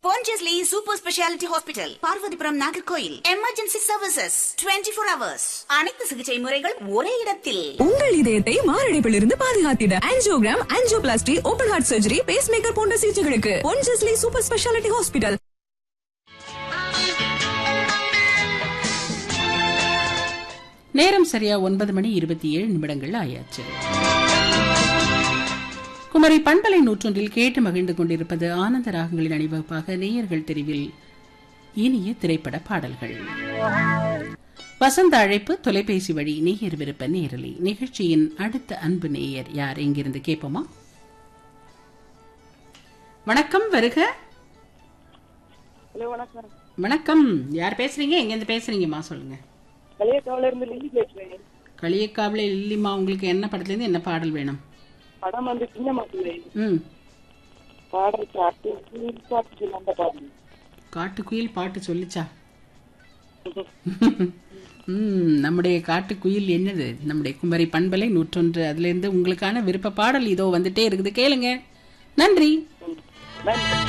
Pondicherry super speciality hospital Parvathipuram Nagercoil emergency services 24 four hours அனைத்து சிகிச்சை முறைகள் ஒரே இடத்தில் உங்கள் இதயத்தை மாரடைப்பிலிருந்து பாதுகாத்திட angiogram angioplasty open heart surgery pacemaker போன்ற சிகிச்சைகளுக்கு பொன்ஜஸ்லி சூப்பர் ஸ்பெஷாலிட்டி ஹாஸ்பிட்டல் நேரம் சரியா ஒன்பது மணி இருபத்தி ஏழு நிமிடங்கள் ஆயாச்சு குமரி பண்பலை நூற்றொன்றில் கேட்டு மகிழ்ந்து கொண்டிருப்பது ஆனந்த ராகங்களின் அணிவகுப்பாக நேயர்கள் தெரிவில் இனிய திரைப்பட பாடல்கள் வசந்த அழைப்பு தொலைபேசி வழி நேயர் விருப்ப நேரலை நிகழ்ச்சியின் அடுத்த அன்பு நேயர் யார் எங்கிருந்து கேட்போமா வணக்கம் வருக ஹலோ வணக்கம் வணக்கம் யார் பேசுறீங்க எங்கிருந்து பேசுறீங்கம்மா சொல்லுங்க களியக்காவில இருந்து லில்லி பேசுறேன் களியக்காவில இல்லிம்மா உங்களுக்கு என்ன படத்துல இருந்து என்ன பாடல் வேணும் படம் வந்து சின்ன மாப்பிள்ளை ம் பாடல் பாட்டு பாட்டு அந்த பாட்டு காட்டுக்குயில் பாட்டு சொல்லிச்சா ம் நம்முடைய காட்டுக்குயில் என்னது நம்முடைய குமரி பண்பலை நூற்றொன்று அதுல இருந்து உங்களுக்கான விருப்ப பாடல் இதோ வந்துட்டே இருக்குது கேளுங்க நன்றி நன்றி